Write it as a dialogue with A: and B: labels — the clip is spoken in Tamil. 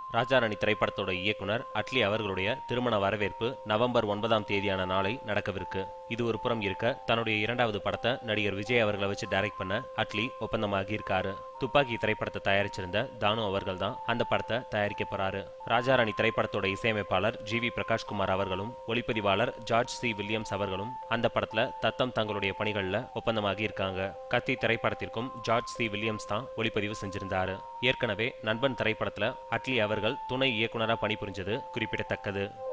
A: ராஜாராணி திரைப்படத்தோட இயக்குனர் அட்லி அவர்களுடைய திருமண வரவேற்பு நவம்பர் ஒன்பதாம் தேதியான நாளை நடக்கவிருக்கு இது ஒரு புறம் இருக்க தன்னுடைய இரண்டாவது படத்தை நடிகர் விஜய் அவர்களை வச்சு டைரக்ட் பண்ண அட்லி ஒப்பந்தமாகி இருக்காரு துப்பாக்கி திரைப்படத்தை தயாரிச்சிருந்த தானு அவர்கள் தான் அந்த படத்தை தயாரிக்க போறாரு ராஜாராணி திரைப்படத்தோட இசையமைப்பாளர் ஜி வி பிரகாஷ்குமார் அவர்களும் ஒளிப்பதிவாளர் ஜார்ஜ் சி வில்லியம்ஸ் அவர்களும் அந்த படத்துல தத்தம் தங்களுடைய பணிகள்ல ஒப்பந்தமாகி இருக்காங்க கத்தி திரைப்படத்திற்கும் ஜார்ஜ் சி வில்லியம்ஸ் தான் ஒளிப்பதிவு செஞ்சிருந்தாரு ஏற்கனவே நண்பன் திரைப்படத்துல அட்லி அவர்கள் துணை இயக்குனரா பணிபுரிஞ்சது குறிப்பிடத்தக்கது